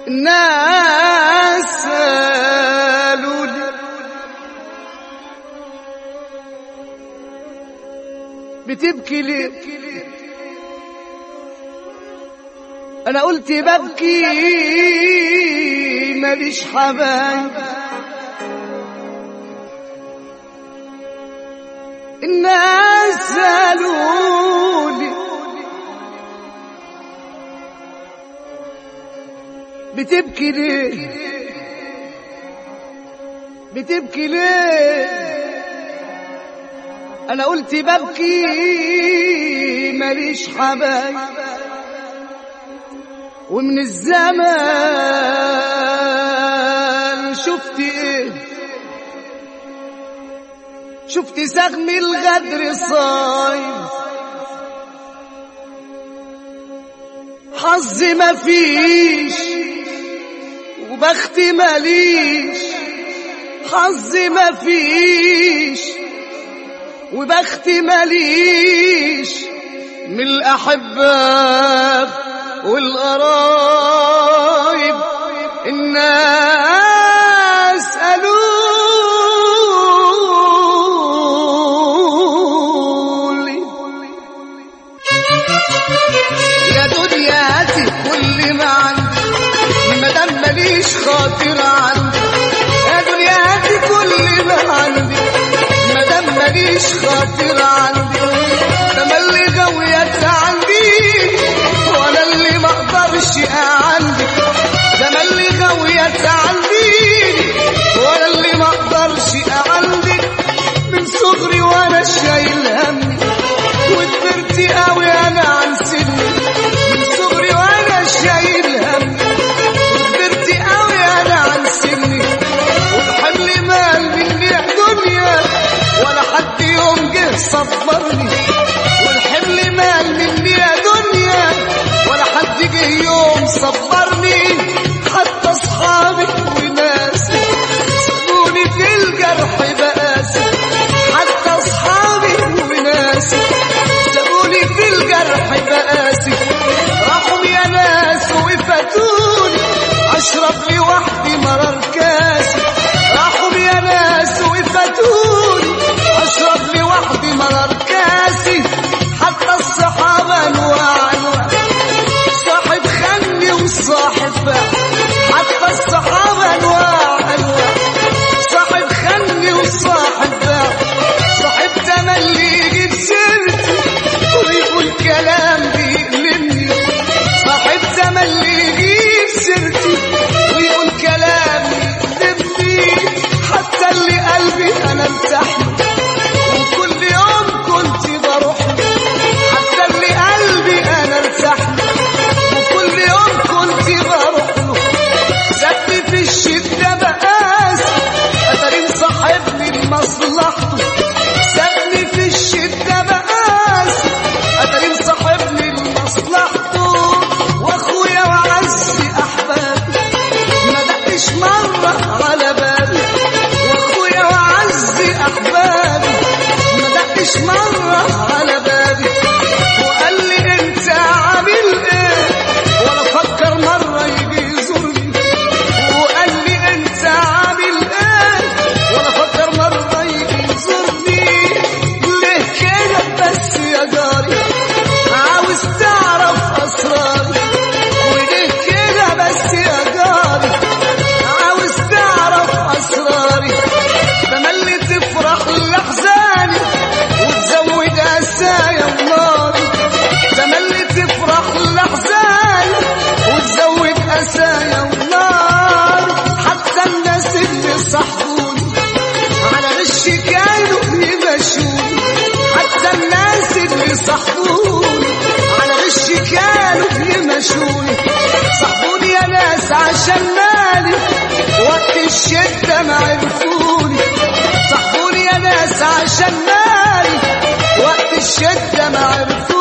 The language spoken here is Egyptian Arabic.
الناس قالوا لي بتبكي ليه انا قلت ببكي ماليش حبايب الناس قالوا لي بتبكي ليه بتبكي ليه انا قلت ببكي ماليش حبايب ومن الزمان شفت ايه شفت سهم الغدر صايم حظ مفيش وبخت ماليش حظ مفيش وبخت ماليش من الأحباب والقرايب الناس قالوا لي يا دنياتي كل ما عندي ما دام ماليش خاطر عندي يا دنياتي كل ما عندي ما دام ماليش خاطر عندي ده اللي غويت عندي وانا اللي ما اقدرش عندي ده اللي غويت عندي وانا اللي ما اقدرش عندي من صغري وانا شايل همي وكبرت قوي انا عن سني من صغري وانا شايل همي وكبرت قوي انا عن سني وبحمل مال مني دنيا ولا حد يوم جه صبرني والحمل مال مني يا دنيا ولا حد جه يوم صبرني حتى اصحابي وناسي سابوني في الجرح بقاسي حتى اصحابي وناسي سابوني في الجرح بقاسي راحوا يا ناس وفاتوني اشرب لوحدي مرار كاسي راحوا يا ناس وفاتوني اشرب لوحدي مرار كاسي حتى الصحابه انواع انواع صاحب خني وصاحب باع حتى الصحابه انواع انواع صاحب خني وصاحب باع صاحب تملي يجيب سيرتي ويقول كلام بيألمني صاحب تملي يجيب سيرتي ويقول كلام يألمني حتى اللي قلبي انا ارتاح وكل يوم كنت بروح حتى اللي قلبي انا ارتاح وكل يوم كنت بروح له سابني في الشدة بقاس قدرين صاحبني لمصلحته سابني في الشدة بقاس قدرين صاحبني لمصلحته واخويا وعزي احبابي ما دقش مرة على بالي واخويا وعزي احبابي ما دقش مرة على بالي وقال لي انت عامل ايه ولا فكر مرة يجي يزورني وقال لي انت عامل ايه ولا فكر مرة يجي يزورني ليه كده بس يا جاري عاوز تعرف اسراري وليه كده بس يا جاري عاوز تعرف اسراري تملي تفرح لاحزاني وتزود اسايا وناري تملي تفرح لاحزاني وتزود اسايا ونار حتى الناس اللي صاحبوني على غش كانوا يمشوني حتى الناس اللي صاحبوني على غش كانوا يمشوني صاحبوني يا ناس عشان مالي وقت الشدة ما عرفوني صاحبوني يا ناس عشان مالي وقت الشدة ما عرفوني